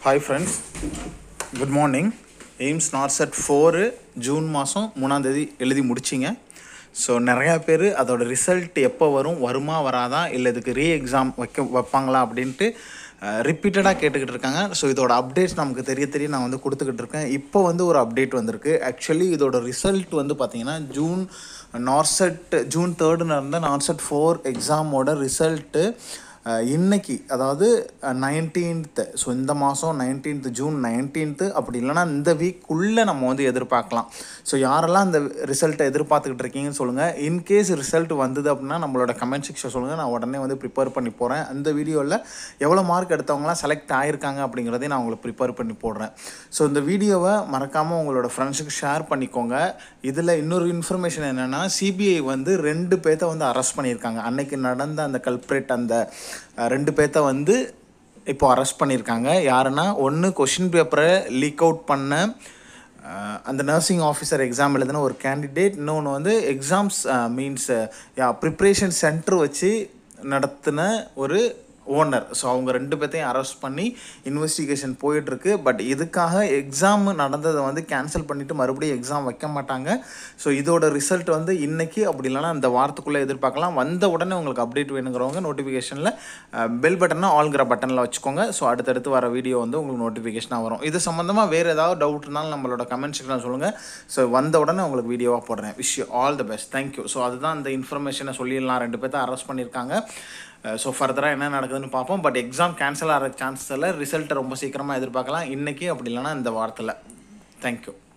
hi friends good morning AIIMS NORCET four June மாதம் மூணாந்தேதி எழுதி முடிச்சிங்க ஸோ நிறையா பேர் அதோட ரிசல்ட் எப்போ வரும் வருமா வராதா இல்லை இதுக்கு ரீ எக்ஸாம் வைக்க வைப்பாங்களா அப்படின்ட்டு ரிப்பீட்டடாக கேட்டுக்கிட்டு இருக்காங்க ஸோ இதோட அப்டேட்ஸ் நமக்கு தெரிய தெரிய நான் வந்து கொடுத்துக்கிட்டு இருக்கேன் இப்போ வந்து ஒரு அப்டேட் வந்திருக்கு ஆக்சுவலி இதோட ரிசல்ட் வந்து பார்த்தீங்கன்னா ஜூன் நார்செட் ஜூன் தேர்டுன்னு இருந்த நார்செட் ஃபோர் எக்ஸாமோட ரிசல்ட்டு அஹ் இன்னைக்கு அதாவது நைன்டீன்த்து ஸோ இந்த மாதம் நைன்டீன்த் ஜூன் நைன்டீன்த்து அப்படி இல்லைன்னா இந்த வீக்குள்ளே நம்ம வந்து எதிர்பார்க்கலாம் ஸோ யாரெல்லாம் இந்த ரிசல்ட்டை எதிர்பார்த்துக்கிட்டு இருக்கீங்கன்னு சொல்லுங்கள் இன்கேஸ் ரிசல்ட் வந்தது அப்படின்னா நம்மளோட கமெண்ட் செக்ஷன் சொல்லுங்கள் நான் உடனே வந்து ப்ரிப்பேர் பண்ணி போகிறேன் அந்த வீடியோவில் எவ்வளோ மார்க் எடுத்தவங்களாம் செலக்ட் ஆகிருக்காங்க அப்படிங்கிறதையும் நான் உங்களுக்கு ப்ரிப்பேர் பண்ணி போடுறேன் ஸோ இந்த வீடியோவை மறக்காமல் உங்களோட ஃப்ரெண்ட்ஸுக்கு ஷேர் பண்ணிக்கோங்க இதில் இன்னொரு இன்ஃபர்மேஷன் என்னென்னா சிபிஐ வந்து ரெண்டு பேர்த்த வந்து அரெஸ்ட் பண்ணியிருக்காங்க அன்னைக்கு நடந்த அந்த கல்ப்ரேட் அந்த அஹ், ரெண்டு பேர்த்த வந்து இப்போ அரெஸ்ட் பண்ணியிருக்காங்க யாருன்னா ஒன்று கொஷின் பேப்பரை லீக் அவுட் பண்ண அஹ், அந்த நர்சிங் ஆஃபீஸர் எக்ஸாம் எழுதின ஒரு கேண்டிடேட் இன்னொன்று வந்து எக்ஸாம்ஸ் மீன்ஸ் யா ப்ரிப்ரேஷன் சென்டர் வச்சு நடத்தின ஒரு ஓனர் ஸோ அவங்க ரெண்டு பேர்த்தையும் அரெஸ்ட் பண்ணி இன்வெஸ்டிகேஷன் போயிட்டுருக்கு பட் இதுக்காக எக்ஸாம் நடந்ததை வந்து கேன்சல் பண்ணிவிட்டு மறுபடியும் எக்ஸாம் வைக்க மாட்டாங்க ஸோ இதோட ரிசல்ட் வந்து இன்னைக்கு அப்படி இல்லைன்னா அந்த வாரத்துக்குள்ளே எதிர்பார்க்கலாம் வந்த உடனே உங்களுக்கு அப்டேட் வேணுங்கிறவங்க நோட்டிஃபிகேஷனில் பெல் பட்டனை ஆல்ங்கிற பட்டனில் வச்சுக்கோங்க ஸோ அடுத்தடுத்து வர வீடியோ வந்து உங்களுக்கு நோட்டிஃபிகேஷனாக வரும் இது சம்மந்தமாக வேறு ஏதாவது டவுட் இருந்தாலும் நம்மளோட கமெண்ட் செக்ஷனில் சொல்லுங்கள் ஸோ வந்த உடனே உங்களுக்கு வீடியோவாக போடுறேன் wish you all the best thank you so அதுதான் அந்த இன்ஃபர்மேஷனை சொல்லிடலாம் ரெண்டு பேர்த்த அரெஸ்ட் பண்ணியிருக்காங்க ஸோ ஃபர்தராக என்ன நடக்குதுன்னு பார்ப்போம் பட் எக்ஸாம் கேன்சல் ஆகிற சான்ஸ் இல்லை ரிசல்ட்டை ரொம்ப சீக்கிரமாக எதிர்பார்க்கலாம் இன்றைக்கி அப்படி இல்லைன்னா இந்த வாரத்தில் தேங்க்யூ